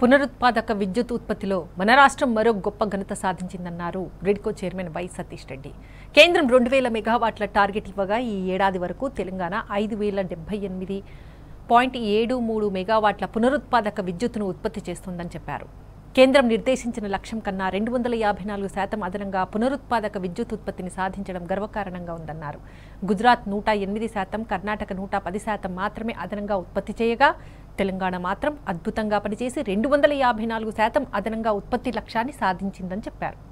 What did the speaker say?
పునరుత్పాదక విద్యుత్ ఉత్పత్తిలో మన రాష్ట్రం మరో గొప్ప ఘనత సాధించిందన్నారు Gridco chairman Y Satish Reddy కేంద్రం రెండు వేల మెగావాట్ల టార్గెట్ ఇవ్వగా ఈ ఏడాది వరకు తెలంగాణ ఐదు వేల డెబ్బై ఎనిమిది పాయింట్ ఏడు మూడు మెగావాట్ల పునరుత్పాదక విద్యుత్తును ఉత్పత్తి చేస్తోందని చెప్పారు కేంద్రం నిర్దేశించిన లక్ష్యం కన్నా రెండు వందల యాభై నాలుగు శాతం అదనంగా పునరుత్పాదక విద్యుత్ ఉత్పత్తిని సాధించడం గర్వకారణంగా ఉందన్నారు గుజరాత్ నూట ఎనిమిది శాతం కర్ణాటక నూట పది శాతం మాత్రమే అదనంగా ఉత్పత్తి చేయగా తెలంగాణ మాత్రం అద్భుతంగా పనిచేసి రెండు వందల యాభై నాలుగు శాతం అదనంగా ఉత్పత్తి లక్ష్యాన్ని సాధించిందని చెప్పారు